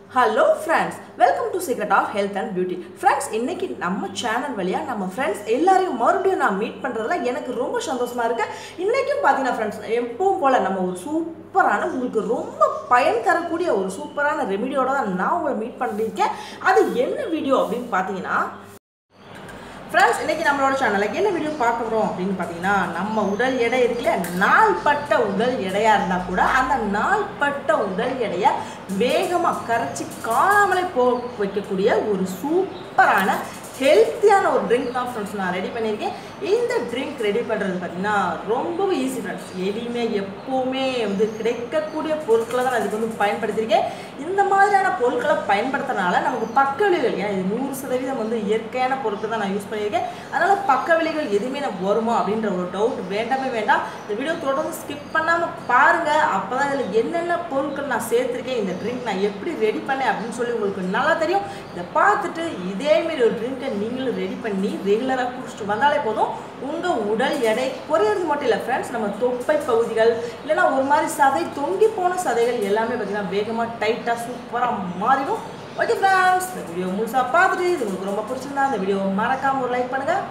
hello friends welcome to secret of health and beauty friends இன்னைக்கு நம்ம channel வழியாக நம்ம ஃப்ரெண்ட்ஸ் எல்லாரையும் மறுபடியும் நான் மீட் பண்ணுறதுல எனக்கு ரொம்ப சந்தோஷமா இருக்கு இன்றைக்கும் பார்த்தீங்கன்னா ஃப்ரெண்ட்ஸ் எப்பவும் போல் நம்ம ஒரு சூப்பரான உங்களுக்கு ரொம்ப பயன் தரக்கூடிய ஒரு சூப்பரான ரெமிடியோட தான் நான் உங்களை மீட் பண்ணியிருக்கேன் அது என்ன வீடியோ அப்படின்னு பார்த்தீங்கன்னா ஃப்ரெண்ட்ஸ் இன்னைக்கு நம்மளோட சேனலில் என்ன வீடியோ பார்க்க போகிறோம் அப்படின்னு பார்த்தீங்கன்னா நம்ம உடல் எடை இருக்குல்ல நாள்பட்ட உடல் எடையாக இருந்தால் கூட அந்த நாள்பட்ட உடல் எடையை வேகமாக கரைச்சி காணாமலே போ வைக்கக்கூடிய ஒரு சூப்பரான ஹெல்த்தியான ஒரு ட்ரிங்க் தான் ஃப்ரெண்ட்ஸ் நான் ரெடி பண்ணியிருக்கேன் இந்த ட்ரிங்க் ரெடி பண்ணுறது பார்த்தீங்கன்னா ரொம்பவே ஈஸி ஃப்ரெண்ட்ஸ் எதையுமே எப்போவுமே வந்து கிடைக்கக்கூடிய பொருட்களை தான் நான் இதுக்கு வந்து பயன்படுத்தியிருக்கேன் இந்த மாதிரியான பொருட்களை பயன்படுத்துறதுனால நமக்கு பக்க விளைவுகள் ஏன்னா இது நூறு சதவீதம் வந்து இயற்கையான பொருட்கள் தான் நான் யூஸ் பண்ணியிருக்கேன் அதனால் பக்க விளைவுகள் எதுவுமே எனக்கு வருமா அப்படின்ற ஒரு டவுட் வேண்டாமே வேண்டாம் இந்த வீடியோ தொடர்ந்து ஸ்கிப் பண்ணாமல் பாருங்கள் அப்போ தான் இதில் என்னென்ன பொருட்கள் நான் சேர்த்துருக்கேன் இந்த ட்ரிங்க் நான் எப்படி ரெடி பண்ணேன் அப்படின்னு சொல்லி உங்களுக்கு நல்லா தெரியும் இதை பார்த்துட்டு இதேமாரி ஒரு ட்ரிங்கை நீங்களும் ரெடி பண்ணி ரெகுலராக குடிச்சிட்டு வந்தாலே போதும் உங்கள் உடல் எடை குறையிறது மட்டும் இல்லை ஃப்ரெண்ட்ஸ் நம்ம தொப்பை பகுதிகள் இல்லைன்னா ஒரு மாதிரி சதை தொங்கி போன சதைகள் எல்லாமே பார்த்தீங்கன்னா வேகமாக டைட்டாக சூப்பராக மாறிடும் ஓகே ஃப்ரெண்ட்ஸ் இந்த வீடியோ முழுசாக பார்த்துட்டு இது உங்களுக்கு ரொம்ப பிடிச்சிருந்தா இந்த வீடியோ மறக்காமல் ஒரு லைக் பண்ணுங்கள்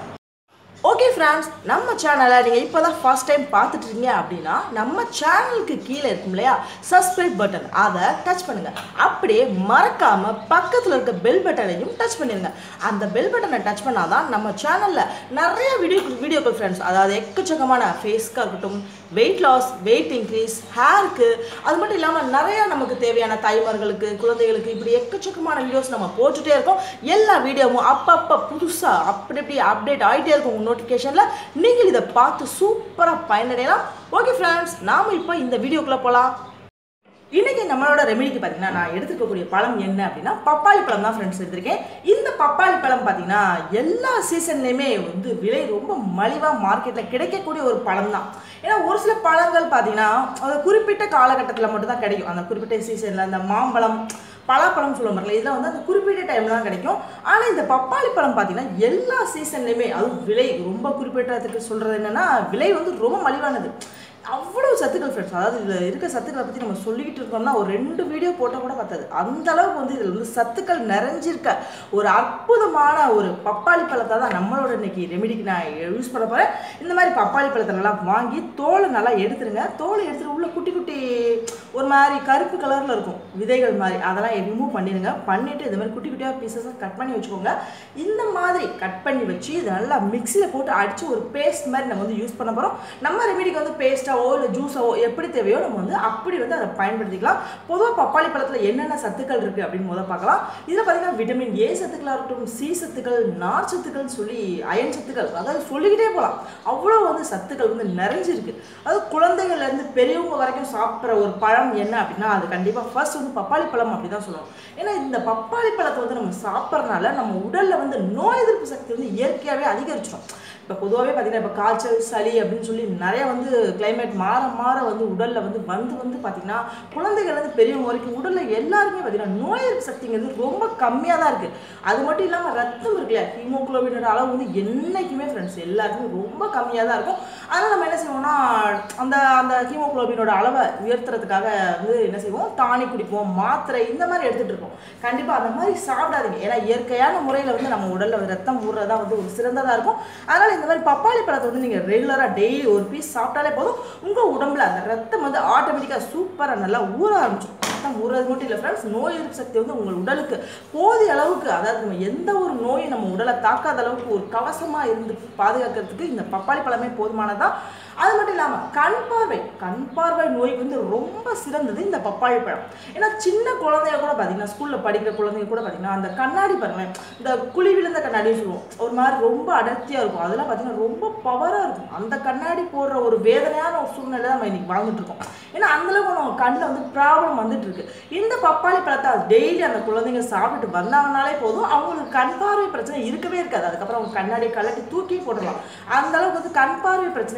ஓகே ஃப்ரெண்ட்ஸ் நம்ம சேனலை நீங்கள் இப்போ தான் ஃபர்ஸ்ட் டைம் பார்த்துட்டு இருக்கீங்க அப்படின்னா நம்ம சேனலுக்கு கீழே இருக்கும் இல்லையா சப்ஸ்கிரைப் பட்டன் அதை டச் பண்ணுங்கள் அப்படியே மறக்காமல் பக்கத்தில் இருக்க பெல் பட்டனையும் டச் பண்ணிடுங்க அந்த பெல் பட்டனை டச் பண்ணால் தான் நம்ம சேனலில் நிறைய வீடியோ வீடியோக்கள் ஃப்ரெண்ட்ஸ் அதாவது எக்கச்சக்கமான ஃபேஸ்க்காக இருக்கட்டும் வெயிட் லாஸ் வெயிட் இன்க்ரீஸ் ஹேருக்கு அது மட்டும் இல்லாமல் நிறையா நமக்கு தேவையான தாய்மார்களுக்கு குழந்தைகளுக்கு இப்படி எக்கச்சக்கமான வீடியோஸ் நம்ம போட்டுகிட்டே இருக்கோம் எல்லா வீடியோவும் அப்பப்போ புதுசாக அப்படி இப்படி அப்டேட் ஆகிட்டே இருக்கும் உங்கள் நோட்டிஃபிகேஷனில் நீங்கள் இதை பார்த்து சூப்பராக பயனடையலாம் ஓகே ஃப்ரெண்ட்ஸ் நாம் இப்போ இந்த வீடியோக்குள்ளே போகலாம் இன்னைக்கு நம்மளோட ரெமெடிக்கு பார்த்தீங்கன்னா நான் எடுத்துக்கக்கூடிய பழம் என்ன அப்படின்னா பப்பாளி பழம் தான் ஃப்ரெண்ட்ஸ் எடுத்திருக்கேன் இந்த பப்பாளி பழம் பார்த்தீங்கன்னா எல்லா சீசன்லேயுமே வந்து விலை ரொம்ப மலிவாக மார்க்கெட்டில் கிடைக்கக்கூடிய ஒரு பழம் தான் ஏன்னா ஒரு சில பழங்கள் பார்த்தீங்கன்னா அது குறிப்பிட்ட காலகட்டத்தில் மட்டும்தான் கிடைக்கும் அந்த குறிப்பிட்ட சீசனில் அந்த மாம்பழம் பலாப்பழம் சொல்ல மாதிரில இதெல்லாம் வந்து அந்த குறிப்பிட்ட டைமில் தான் கிடைக்கும் ஆனால் இந்த பப்பாளி பழம் பார்த்தீங்கன்னா எல்லா சீசன்லேயுமே அதுவும் விலை ரொம்ப குறிப்பிட்டதுக்கு சொல்கிறது என்னென்னா விலை வந்து ரொம்ப மலிவானது அவ்வளோ சத்துக்கள் ஃப்ரெண்ட்ஸ் அதாவது இதில் இருக்க சத்துக்களை பற்றி நம்ம சொல்லிக்கிட்டு இருக்கோம்னா ஒரு ரெண்டு வீடியோ போட்டால் கூட பார்த்தது அந்த அளவுக்கு வந்து இதில் வந்து சத்துக்கள் நிறைஞ்சிருக்க ஒரு அற்புதமான ஒரு பப்பாளி பழத்தை தான் நம்மளோட இன்னைக்கு ரெமெடிக்கு நான் யூஸ் பண்ண போகிறேன் இந்த மாதிரி பப்பாளி பழத்தை நல்லா வாங்கி தோலை நல்லா எடுத்துருங்க தோலை எடுத்துட்டு உள்ள குட்டி குட்டி ஒரு மாதிரி கருப்பு கலரில் இருக்கும் விதைகள் மாதிரி அதெல்லாம் ரிமூவ் பண்ணிடுங்க பண்ணிவிட்டு இது மாதிரி குட்டி குட்டியாக பீசஸாக கட் பண்ணி வச்சுக்கோங்க இந்த மாதிரி கட் பண்ணி வச்சு இதை நல்லா மிக்சியில் போட்டு அடித்து ஒரு பேஸ்ட் மாதிரி நம்ம வந்து யூஸ் பண்ண போகிறோம் நம்ம ரெமெடிக்கு வந்து பேஸ்ட்டாவோ இல்லை ஜூஸாவோ எப்படி தேவையோ நம்ம வந்து அப்படி வந்து அதை பயன்படுத்திக்கலாம் பொதுவாக பப்பாளி பழத்தில் என்னென்ன சத்துக்கள் இருக்குது அப்படின்னு முதல் பார்க்கலாம் இதில் பார்த்தீங்கன்னா விட்டமின் ஏ சத்துக்களாக இருக்கட்டும் சி சத்துக்கள் நார் சத்துக்கள் சொல்லி அயன் சத்துக்கள் அதாவது சொல்லிக்கிட்டே போகலாம் அவ்வளோ வந்து சத்துக்கள் வந்து நிறைஞ்சிருக்கு அது குழந்தைகள்லேருந்து பெரியவங்க வரைக்கும் சாப்பிட்ற ஒரு பழம் என்ன அப்படின்னா அது கண்டிப்பாக ஃபர்ஸ்ட் வந்து பப்பாளி பழம் அப்படி தான் சொல்லணும் ஏன்னா இந்த பப்பாளி பழத்தை வந்து நம்ம சாப்பிட்றதுனால நம்ம உடலில் வந்து நோய் எதிர்ப்பு சக்தி வந்து இயற்கையாகவே அதிகரிச்சிடும் இப்போ பொதுவாகவே பார்த்தீங்கன்னா இப்போ காய்ச்சல் சளி அப்படின்னு சொல்லி நிறைய வந்து கிளைமேட் மாற மாற வந்து உடலில் வந்து வந்து வந்து பார்த்திங்கன்னா குழந்தைகள்லேருந்து பெரியவங்க வரைக்கும் உடலில் எல்லாருமே பார்த்திங்கன்னா நோய் எதிர்ப்பு சக்திங்கிறது ரொம்ப கம்மியாக தான் இருக்குது அது மட்டும் இல்லாமல் ரத்தம் இருக்குல்ல ஹீமோக்ளோபினோட அளவு வந்து என்றைக்குமே ஃப்ரெண்ட்ஸ் எல்லாருக்குமே ரொம்ப கம்மியாக தான் இருக்கும் அதனால் நம்ம என்ன செய்வோம்னா அந்த அந்த ஹீமோக்ளோபினோட அளவை உயர்த்துறதுக்காக வந்து என்ன செய்வோம் டானி குடிப்போம் மாத்திரை இந்த மாதிரி எடுத்துகிட்டு இருப்போம் கண்டிப்பாக அந்த மாதிரி சாப்பிடாதீங்க ஏன்னா இயற்கையான முறையில் வந்து நம்ம உடலில் ரத்தம் ஊறுறதா வந்து ஒரு சிறந்ததாக இருக்கும் அதனால் இந்த மாதிரி பப்பாளி பழத்தை வந்து நீங்கள் ரெகுலராக டெய்லி ஒரு பீஸ் சாப்பிட்டாலே போதும் உங்கள் உடம்புல அந்த ரத்தம் வந்து ஆட்டோமேட்டிக்காக சூப்பராக நல்லா ஊற ஆரம்பிச்சிடும் ரத்தம் ஊறது மட்டும் இல்லை ஃப்ரெண்ட்ஸ் நோய் எதிர்ப்பு சக்தி வந்து உங்கள் உடலுக்கு போதிய அளவுக்கு அதாவது நம்ம எந்த ஒரு நோயும் நம்ம உடலை தாக்காத அளவுக்கு ஒரு கவசமாக இருந்து பாதுகாக்கிறதுக்கு இந்த பப்பாளி பழமே போதுமானதான் அது மட்டும் இல்லாமல் கண் பார்வை கண் பார்வை நோய்க்கு வந்து ரொம்ப சிறந்தது இந்த பப்பாளி பழம் ஏன்னா சின்ன குழந்தைங்க கூட பார்த்தீங்கன்னா ஸ்கூலில் படிக்கிற குழந்தைங்க கூட பார்த்தீங்கன்னா அந்த கண்ணாடி பாருங்களேன் இந்த குழி விழுந்த கண்ணாடின்னு சொல்லுவோம் ஒரு மாதிரி ரொம்ப அடர்த்தியாக இருக்கும் அதெல்லாம் பார்த்தீங்கன்னா ரொம்ப பவராக இருக்கும் அந்த கண்ணாடி போடுற ஒரு வேதனையான ஒரு சூழ்நிலை நம்ம இன்னைக்கு வாழ்ந்துட்டு இருக்கோம் ஏன்னா அந்தளவுக்கு நம்ம கண்ணில் வந்து ப்ராப்ளம் வந்துட்டு இருக்கு இந்த பப்பாளி பழத்தை டெய்லி அந்த குழந்தைங்க சாப்பிட்டுட்டு வந்தாங்கனாலே போதும் அவங்களுக்கு கண் பார்வை பிரச்சனை இருக்கவே இருக்காது அதுக்கப்புறம் அவங்க கண்ணாடி கலட்டி தூக்கி போடலாம் அந்த அளவுக்கு வந்து கண் பார்வை பிரச்சனை வேகமாக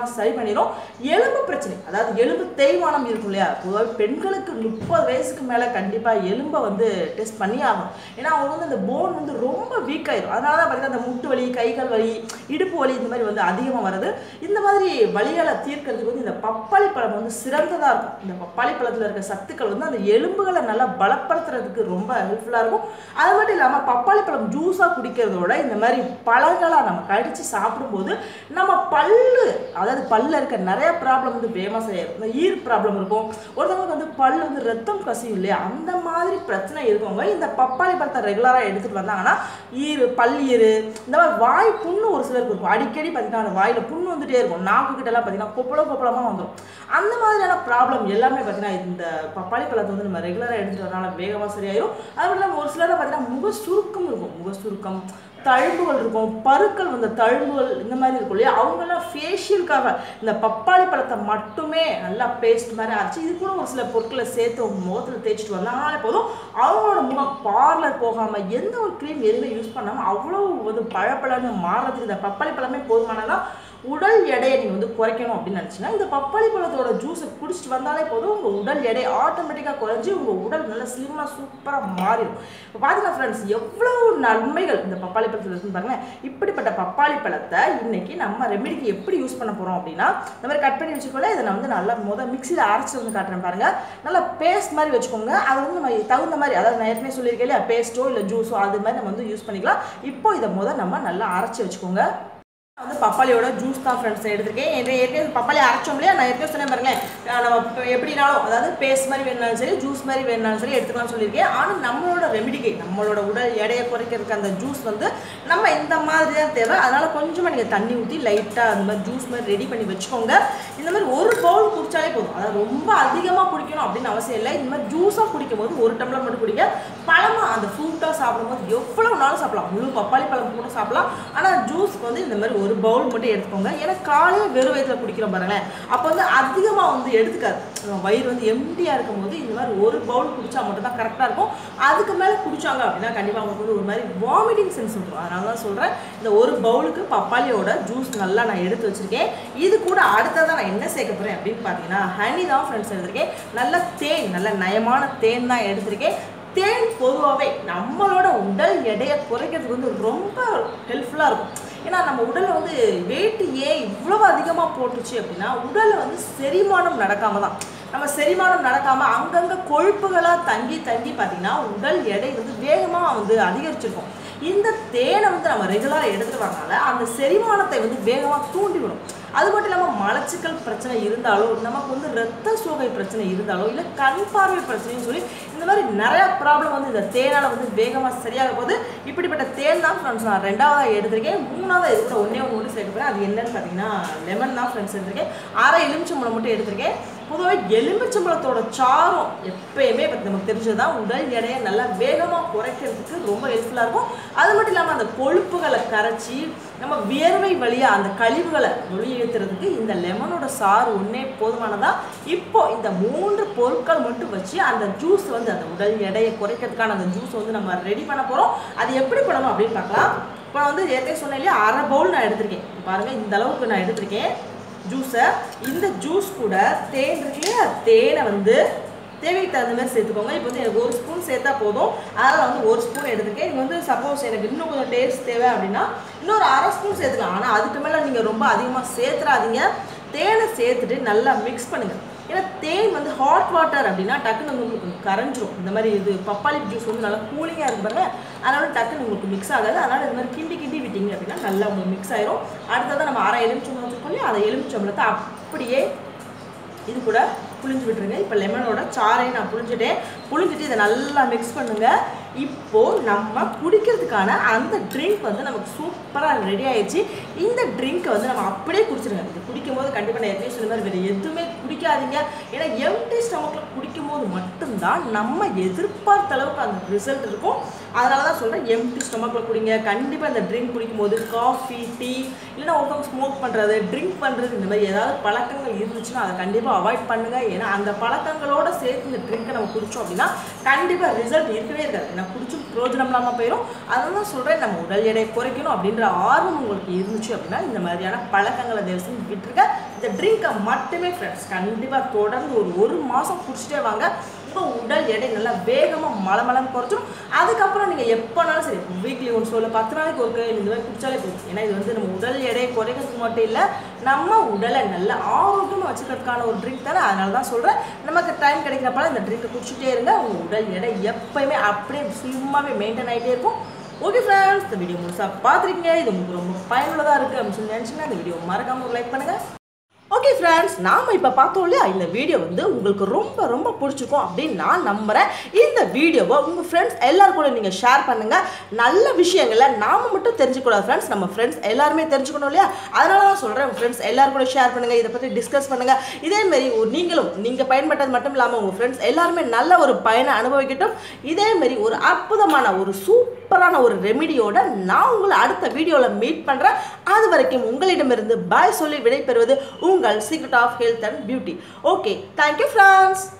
சீக்கிரமாக சரி பண்ணிடும் எலும்பு பிரச்சனை அதாவது எலும்பு தேய்மானம் இருக்கும் இல்லையா பொதுவாக பெண்களுக்கு முப்பது வயசுக்கு மேலே கண்டிப்பாக எலும்பை வந்து டெஸ்ட் பண்ணி ஆகும் ஏன்னா அவங்க வந்து அந்த போன் வந்து ரொம்ப வீக் ஆயிரும் அதனால தான் பார்த்தீங்கன்னா அந்த முட்டு வலி கை கால் வலி இடுப்பு வலி இந்த மாதிரி வந்து அதிகமாக வருது இந்த மாதிரி வலியால் தீர்க்கறதுக்கு வந்து இந்த பப்பாளி பழம் வந்து சிறந்ததாக இருக்கும் இந்த பப்பாளி பழத்தில் இருக்க சத்துக்கள் வந்து அந்த எலும்புகளை நல்லா பலப்படுத்துறதுக்கு ரொம்ப ஹெல்ப்ஃபுல்லாக இருக்கும் அது மட்டும் இல்லாமல் பப்பாளி பழம் ஜூஸாக குடிக்கிறதோட இந்த மாதிரி பழங்களாக நம்ம கடித்து சாப்பிடும்போது நம்ம பல்லு அதாவது பல்ல இருக்க நிறைய ப்ராப்ளம் வந்து ஃபேமஸ் ஆகிடும் இந்த ஈர் ப்ராப்ளம் இருக்கும் ஒருத்தவங்களுக்கு வந்து பல் வந்து ரத்தம் கசியும் இல்லையா அந்த மாதிரி பிரச்சனை இருக்கவங்க இந்த பப்பாளி பழத்தை ரெகுலராக எடுத்துகிட்டு வந்தாங்கன்னா ஈரு பல் ஈரு இந்த மாதிரி வாய் புண்ணு ஒரு சிலருக்கு இருக்கும் அடிக்கடி பார்த்தீங்கன்னா அந்த வாயில் புண்ணு வந்துட்டே இருக்கும் நாக்கு கிட்டலாம் பார்த்தீங்கன்னா கொப்பளம் கொப்பளமாக வந்துடும் அந்த மாதிரியான ப்ராப்ளம் எல்லாமே பார்த்தீங்கன்னா இந்த பப்பாளி பழத்தை வந்து நம்ம ரெகுலராக எடுத்துட்டு வரனால வேகமாக சரியாயிரும் அது மட்டும் இல்லாமல் ஒரு சிலர் பார்த்தீங்கன்னா முக சுருக்கம் இருக்கும் முக சுருக்கம் தழும்புகள் இருக்கும் பருக்கள் வந்த தழும்புகள் இந்த மாதிரி இருக்கும் இல்லையா அவங்கெல்லாம் ஃபேஷியலுக்காக இந்த பப்பாளி பழத்தை மட்டுமே நல்லா பேஸ்ட் மாதிரி அரைச்சி இது கூட ஒரு சில பொருட்களை சேர்த்து அவங்க முகத்தில் தேய்ச்சிட்டு வந்தாலே போதும் அவங்களோட முகம் பார்லர் போகாமல் எந்த ஒரு க்ரீம் எதுவுமே யூஸ் பண்ணாமல் அவ்வளோ வந்து பழப்பழன்னு மாறுறதுக்கு இந்த பப்பாளி பழமே போதுமானதான் உடல் எடையை நீங்கள் வந்து குறைக்கணும் அப்படின்னு நினச்சிங்கன்னா இந்த பப்பாளி பழத்தோட ஜூஸை குடிச்சிட்டு வந்தாலே போதும் உங்கள் உடல் எடை ஆட்டோமேட்டிக்காக குறைஞ்சி உங்கள் உடல் நல்லா ஸ்லிம்மாக சூப்பராக மாறிடும் இப்போ பார்த்தீங்கன்னா ஃப்ரெண்ட்ஸ் எவ்வளோ நன்மைகள் இந்த பப்பாளி பழத்தில் இருக்குன்னு பாருங்களேன் இப்படிப்பட்ட பப்பாளி பழத்தை இன்னைக்கு நம்ம ரெமெடிக்கு எப்படி யூஸ் பண்ண போகிறோம் அப்படின்னா இந்த மாதிரி கட் பண்ணி வச்சுக்கோல இதை நான் வந்து நல்லா முதல் மிக்சியில் அரைச்சி வந்து காட்டுறேன் பாருங்க நல்லா பேஸ்ட் மாதிரி வச்சுக்கோங்க அது வந்து நம்ம தகுந்த மாதிரி அதாவது நான் ஏற்கனவே சொல்லியிருக்கேன் இல்லையா பேஸ்ட்டோ இல்லை ஜூஸோ அது மாதிரி நம்ம வந்து யூஸ் பண்ணிக்கலாம் இப்போ இதை முதல் நம்ம நல்லா அரைச்சி வச்சுக்கோங்க நான் வந்து பப்பாளியோட ஜூஸ் தான் ஃப்ரெண்ட்ஸ் எடுத்திருக்கேன் ஏற்கனவே ஏற்கனவே பப்பாளி அரைச்சோம் இல்லையா நான் ஏற்கனவே சொன்னேன் பாருங்களேன் அஹ் நம்ம இப்போ எப்படினாலும் அதாவது பேஸ்ட் மாதிரி வேணாலும் சரி ஜூஸ் மாதிரி வேணாலும் சரி எடுத்துக்கலாம் சொல்லியிருக்கேன் ஆனால் நம்மளோட ரெமிடிக்கு நம்மளோட உடல் எடையை குறைக்கிறதுக்கு அந்த ஜூஸ் வந்து நம்ம இந்த மாதிரி தான் தேவை அதனால் கொஞ்சமாக நீங்கள் தண்ணி ஊற்றி லைட்டாக அந்த மாதிரி ஜூஸ் மாதிரி ரெடி பண்ணி வச்சுக்கோங்க இந்த மாதிரி ஒரு பவுல் குடிச்சாலே போதும் அதாவது ரொம்ப அதிகமாக குடிக்கணும் அப்படின்னு அவசியம் இல்லை இந்த மாதிரி ஜூஸாக குடிக்கும் போது ஒரு டம்ளர் மட்டும் குடிங்க பழமாக அந்த ஃப்ரூட்டாக சாப்பிடும்போது எவ்வளோ நாளும் சாப்பிடலாம் முழு பப்பாளி பழம் கூட சாப்பிடலாம் ஆனால் ஜூஸ்க்கு வந்து இந்த மாதிரி ஒரு பவுல் மட்டும் எடுத்துக்கோங்க ஏன்னா காலையில் வெறும் வயிற்றில் குடிக்கிறோம் பாருங்களேன் அப்போ வந்து அதிகமாக வந்து எடுத்துக்காது நம்ம வயிறு வந்து எம்டியாக இருக்கும்போது இந்த மாதிரி ஒரு பவுல் குடிச்சா மட்டும் தான் கரெக்டாக இருக்கும் அதுக்கு மேலே குடிச்சாங்க அப்படின்னா கண்டிப்பாக அவங்களுக்கு வந்து ஒரு மாதிரி வாமிட்டிங் சென்ஸ் வந்துடும் அதனால தான் சொல்கிறேன் இந்த ஒரு பவுலுக்கு பப்பாளியோட ஜூஸ் நல்லா நான் எடுத்து வச்சுருக்கேன் இது கூட அடுத்ததான் நான் என்ன சேர்க்க போகிறேன் அப்படின்னு பார்த்தீங்கன்னா ஹனி தான் ஃப்ரெண்ட்ஸ் எடுத்திருக்கேன் நல்ல தேன் நல்ல நயமான தேன் தான் எடுத்திருக்கேன் தேன் பொதுவாகவே நம்மளோட உடல் எடையை குறைக்கிறதுக்கு வந்து ரொம்ப ஹெல்ப்ஃபுல்லாக இருக்கும் ஏன்னா நம்ம உடலில் வந்து வெயிட் ஏன் இவ்வளவு அதிகமாக போட்டுச்சு அப்படின்னா உடலில் வந்து செரிமானம் நடக்காம தான் நம்ம செரிமானம் நடக்காமல் அங்கங்கே கொழுப்புகளாக தங்கி தங்கி பார்த்தீங்கன்னா உடல் எடை வந்து வேகமாக வந்து அதிகரிச்சிருக்கும் இந்த தேனை வந்து நம்ம ரெகுலராக எடுத்துட்டு வரனால அந்த செரிமானத்தை வந்து வேகமாக தூண்டிவிடும் அது மட்டும் இல்லாமல் மலச்சிக்கல் பிரச்சனை இருந்தாலோ நமக்கு வந்து ரத்த சோகை பிரச்சனை இருந்தாலோ இல்லை கண் பார்வை பிரச்சனைன்னு சொல்லி இந்த மாதிரி நிறைய ப்ராப்ளம் வந்து இந்த தேனால் வந்து வேகமாக சரியாக போகுது இப்படிப்பட்ட தேன் தான் ஃப்ரெண்ட்ஸ் நான் ரெண்டாவதாக எடுத்திருக்கேன் மூணாவது இது கூட ஒன்றே ஒன்று மட்டும் சேர்க்க போகிறேன் அது என்னன்னு பார்த்தீங்கன்னா லெமன் தான் ஃப்ரெண்ட்ஸ் எடுத்திருக்கேன் அரை எலுமிச்சம்பழம் மட்டும் எடுத்திருக்கேன் பொதுவாக எலுமிச்சம்பழத்தோட சாரம் எப்பயுமே இப்போ நமக்கு தெரிஞ்சது தான் உடல் எடையை நல்லா வேகமாக குறைக்கிறதுக்கு ரொம்ப ஹெல்ப்ஃபுல்லாக இருக்கும் அது மட்டும் இல்லாமல் அந்த கொழுப்புகளை கரைச்சி நம்ம வியர்வை வழியாக அந்த கழிவுகளை வெளியேற்றுறதுக்கு இந்த லெமனோட சாறு ஒன்றே போதுமானதா இப்போ இந்த மூன்று பொருட்கள் மட்டும் வச்சு அந்த ஜூஸ் வந்து அந்த உடல் எடையை குறைக்கிறதுக்கான அந்த ஜூஸ் வந்து நம்ம ரெடி பண்ண போகிறோம் அது எப்படி பண்ணணும் அப்படின்னு பார்க்கலாம் இப்போ நான் வந்து ஏற்கனவே சொன்னேன் இல்லையா அரை பவுல் நான் எடுத்திருக்கேன் பாருங்க இந்த அளவுக்கு நான் எடுத்திருக்கேன் ஜூஸை இந்த ஜூஸ் கூட தேன் இருக்கு இல்லையா தேனை வந்து தேவைக்கு தகுந்த மாதிரி சேர்த்துக்கோங்க இப்போ வந்து எனக்கு ஒரு ஸ்பூன் சேர்த்தா போதும் அதனால் நான் வந்து ஒரு ஸ்பூன் எடுத்துருக்கேன் நீங்கள் வந்து சப்போஸ் எனக்கு இன்னும் கொஞ்சம் டேஸ்ட் தேவை அப்படின்னா இன்னொரு அரை ஸ்பூன் சேர்த்துக்கலாம் ஆனால் அதுக்கு மேலே நீங்கள் ரொம்ப அதிகமாக சேர்த்துறாதீங்க தேனை சேர்த்துட்டு நல்லா மிக்ஸ் பண்ணுங்கள் ஏன்னா தேன் வந்து ஹாட் வாட்டர் அப்படின்னா டக்குன்னு வந்து உங்களுக்கு கரைஞ்சிரும் இந்த மாதிரி இது பப்பாளி ஜூஸ் வந்து நல்லா கூலிங்காக இருக்கு பாருங்க அதனால டக்குன்னு உங்களுக்கு மிக்ஸ் ஆகாது அதனால் இந்த மாதிரி கிண்டி கிண்டி விட்டீங்க அப்படின்னா நல்லா உங்களுக்கு மிக்ஸ் ஆயிரும் அடுத்ததான் நம்ம அரை எலுமிச்சம்பழம் வச்சுருக்கோம் இல்லையா அந்த எலுமிச்சம்பழத்தை அப்படியே இது கூட புளிஞ்சு விட்டுருங்க இப்போ லெமனோட சாறையும் நான் புளிஞ்சுட்டேன் புளிஞ்சிட்டு இதை நல்லா மிக்ஸ் பண்ணுங்க இப்போ நம்ம குடிக்கிறதுக்கான அந்த ட்ரிங்க் வந்து நமக்கு சூப்பராக ரெடி ஆயிடுச்சு இந்த ட்ரிங்க்கை வந்து நம்ம அப்படியே குடிச்சிருங்க இது குடிக்கும் போது கண்டிப்பாக நான் எதுவுமே சொன்ன மாதிரி வேறு எதுவுமே குடிக்காதீங்க ஏன்னா எம்டி ஸ்டமக்கில் குடிக்கும் போது மட்டும்தான் நம்ம எதிர்பார்த்த அளவுக்கு அந்த ரிசல்ட் இருக்கும் அதனால தான் சொல்கிறேன் எம்டி ஸ்டமக்கில் குடிங்க கண்டிப்பாக இந்த ட்ரிங்க் குடிக்கும்போது காஃபி டீ இல்லைன்னா ஒருத்தவங்க ஸ்மோக் பண்ணுறது ட்ரிங்க் பண்ணுறது இந்த மாதிரி ஏதாவது பழக்கங்கள் இருந்துச்சுன்னா அதை கண்டிப்பாக அவாய்ட் பண்ணுங்கள் ஏன்னா அந்த பழக்கங்களோட சேர்த்து இந்த ட்ரிங்கை நம்ம குடித்தோம் அப்படின்னா கண்டிப்பாக ரிசல்ட் இருக்கவே இருக்காது ஏன்னா குடிச்சும் பிரயோஜனம் இல்லாமல் போயிடும் அதனால தான் சொல்கிறேன் நம்ம உடல் எடை குறைக்கணும் அப்படின்ற ஆர்வம் உங்களுக்கு இருந்துச்சு அப்படின்னா இந்த மாதிரியான பழக்கங்களை தயவு செஞ்சு விட்டுருக்க இந்த ட்ரிங்கை மட்டுமே ஃப்ரெண்ட்ஸ் கண்டிப்பாக தொடர்ந்து ஒரு ஒரு மாதம் குடிச்சிட்டே வாங்க உங்கள் உடல் எடை நல்லா வேகமாக மலமலம் குறைச்சிடும் அதுக்கப்புறம் நீங்கள் எப்போனாலும் சரி வீக்லி ஒன்ஸ் இல்லை பத்து நாளைக்கு ஒரு இந்த மாதிரி குடிச்சாலே போதும் ஏன்னா இது வந்து நம்ம உடல் எடையை குறைக்கிறதுக்கு மட்டும் இல்லை நம்ம உடலை நல்ல ஆரோக்கியமாக வச்சுக்கிறதுக்கான ஒரு ட்ரிங்க் தானே அதனால தான் சொல்கிறேன் நமக்கு டைம் கிடைக்கிறப்பல இந்த ட்ரிங்கை குடிச்சிட்டே இருங்க உங்கள் உடல் எடை எப்பயுமே அப்படியே சும்மாவே மெயின்டைன் ஆகிட்டே இருக்கும் ஓகே ஃப்ரெண்ட்ஸ் இந்த வீடியோ முழுசாக பார்த்துருக்கீங்க இது உங்களுக்கு ரொம்ப பயனுள்ளதாக இருக்குது அப்படின்னு சொல்லி நினச்சிங்கன்னா இந்த வீடியோ மறக்காமல் லைக் பண்ணுங்கள் ஓகே ஃப்ரெண்ட்ஸ் நாம் இப்போ பார்த்தோம் இல்லையா இந்த வீடியோ வந்து உங்களுக்கு ரொம்ப ரொம்ப பிடிச்சிருக்கும் அப்படின்னு நான் நம்புகிறேன் இந்த வீடியோவை உங்கள் ஃப்ரெண்ட்ஸ் எல்லாரும் கூட நீங்கள் ஷேர் பண்ணுங்கள் நல்ல விஷயங்களை நாம் மட்டும் தெரிஞ்சுக்கூடாது ஃப்ரெண்ட்ஸ் நம்ம ஃப்ரெண்ட்ஸ் எல்லாருமே தெரிஞ்சுக்கணும் இல்லையா அதனால தான் சொல்கிறேன் உங்கள் ஃப்ரெண்ட்ஸ் எல்லாரும் கூட ஷேர் பண்ணுங்கள் இதை பற்றி டிஸ்கஸ் பண்ணுங்கள் இதேமாரி ஒரு நீங்களும் நீங்கள் பயன்பட்டது மட்டும் இல்லாமல் உங்கள் ஃப்ரெண்ட்ஸ் எல்லாருமே நல்ல ஒரு பயனை அனுபவிக்கட்டும் இதேமாரி ஒரு அற்புதமான ஒரு சூப்பரான ஒரு ரெமிடியோட நான் உங்களை அடுத்த வீடியோவில் மீட் பண்ணுறேன் அது வரைக்கும் உங்களிடமிருந்து பாய் சொல்லி விடைபெறுவது உங்கள் secret of health and beauty okay thank you friends